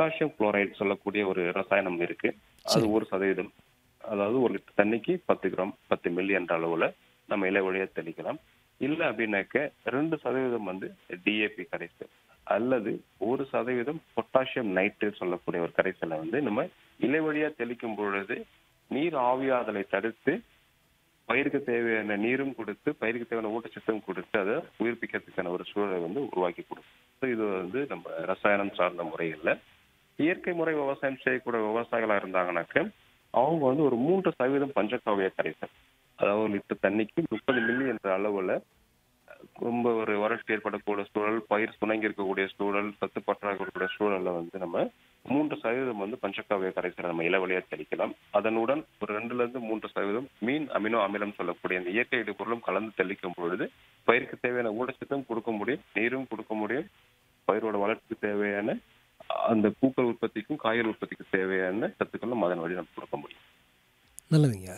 Potassium chloride சொல்லக்கூடிய ஒரு ரசாயனம் இருக்கு அது சரி. ஒரு சதவீதம் அதாவது ஒரு லிட்டர் தண்ணிக்கு பத்து கிராம் பத்து மில்லி என்ற அளவுல நம்ம இலை வழியா தெளிக்கலாம் இல்ல அப்படின்னாக்க ரெண்டு சதவீதம் வந்து டிஏபி கரைசல் அல்லது ஒரு சதவீதம் பொட்டாசியம் நைட்ரேட் சொல்லக்கூடிய ஒரு கரைசலை வந்து நம்ம இலை வழியா தெளிக்கும் பொழுது நீர் ஆவியாதலை தடுத்து பயிருக்கு தேவையான நீரும் கொடுத்து பயிருக்கு தேவையான ஊட்டச்சத்தும் கொடுத்து அதை உயிர்ப்பிக்கிறதுக்கான ஒரு சூழலை வந்து உருவாக்கி கொடுக்கும் So இது வந்து நம்ம ரசாயனம் சார்ந்த முறைகள்ல இயற்கை முறை விவசாயம் செய்யக்கூடிய விவசாயிகளா இருந்தாங்கன்னாக்க அவங்க வந்து ஒரு மூன்று சதவீதம் பஞ்சகாவிய கரைசல் அதாவது ஒரு லிட்டர் தண்ணிக்கு முப்பது மில்லி என்ற அளவுல ரொம்ப ஒரு வறட்சி ஏற்படக்கூடிய சூழல் பயிர் சுணங்கி இருக்கக்கூடிய சூழல் சத்து பற்றாக்குறைக்கூடிய சூழல்ல வந்து நம்ம மூன்று சதவீதம் வந்து பஞ்சகாவிய கரைசலை நம்ம இளவழியா தெளிக்கலாம் அதனுடன் ஒரு ரெண்டுல இருந்து மூன்று சதவீதம் மீன் அமினோ அமிலம் சொல்லக்கூடிய இந்த இயற்கை இடுபொருளும் கலந்து தெளிக்கும் பொழுது பயிருக்கு தேவையான ஊட்டச்சத்தும் கொடுக்க முடியும் நீரும் கொடுக்க முடியும் பயிரோட வளர்ச்சிக்கு தேவையான அந்த பூக்கள் உற்பத்திக்கும் காய்கறி உற்பத்திக்கும் தேவையான சத்துக்களும் அதன் வழி நம்ம கொடுக்க முடியும் நல்லதுங்க